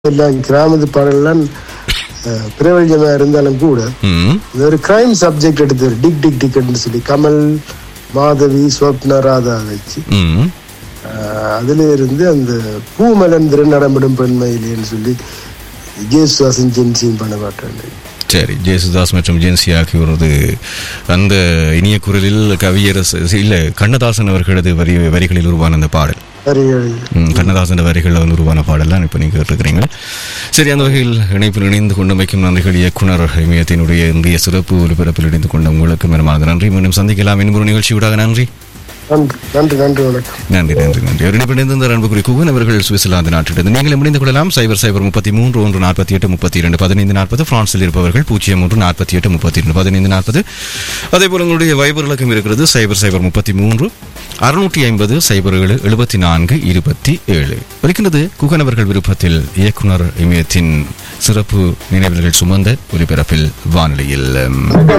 எல்லாம் கிராமத்து பாடல்லாம் அஹ், பிரபல்யமா இருந்தாலும் கூட ம் இது ஒரு கிரைம் சப்ஜெக்ட் எடுத்து டிக் டிக் டிக்னு சொல்லி கமல் மாதவி ஸ்வப்னா ராதா வச்சு ம் அஹ், அதுல இருந்து அந்த பூ மலர்ந்திர நடமிடும் பெண்மையிலேன்னு சொல்லி ஜேசுதாசன் ஜென்சியும் பண்ண மாட்டேன் சரி ஜேசுதாஸ் மற்றும் ஜென்சி ஆகியோரது அந்த இனிய குரலில் கவியரசு இல்ல கண்ணதாசன் அவர்களது வரி வரிகளில் உருவான அந்த பாடல் வரிகள் ம், கண்ணதாசன் வரிகளில் உருவான பாடலாம் இப்போ நீங்கள் கேட்டிருக்கிறீங்க சரி அந்த வகையில் இணைப்பில் இணைந்து கொண்டமைக்கும் நன்றிகள் இயக்குனர் இமயத்தினுடைய இந்திய சிறப்பு ஒலிபரப்பில் இணைந்து கொண்ட உங்களுக்கு மனமார்ந்த நன்றி மீண்டும் சந்திக்கலாம் இன்னொரு நிகழ்ச்சி விடாக நன்றி நன்றி நன்றி நன்றி வணக்கம் நன்றி நன்றி நன்றி ஒரு இணைப்பிணைந்து இந்த அன்புக்குறி குகன் அவர்கள் சுவிட்சர்லாந்து நாட்டிலிருந்து நீங்கள் முடிந்து கொள்ளலாம் சைபர் சைபர் முப்பத்தி மூன்று ஒன்று நாற்பத்தி எட்டு முப்பத்தி இரண்டு பதினைந்து நாற்பது பிரான்சில் இருப்பவர்கள் பூஜ்ஜியம் ஒன்று நாற்பத்தி எட்டு முப்பத்தி இரண்டு பதினைந்து நாற்பது அதே போல உங்களுடைய வைபர் இலக்கம் இருக்கிறது சைபர் சைபர் முப்பத்தி மூன்று அறுநூற்றி ஐம்பது சைபர் ஏழு எழுபத்தி நான்கு இருபத்தி ஏழு இருக்கின்றது குகன் அவர்கள் விருப்பத்தில் இயக்குனர் இமயத்தின் சிறப்பு நினைவுகள் சுமந்த ஒலிபரப்பில் வானொலியில் ம், வணக்கம்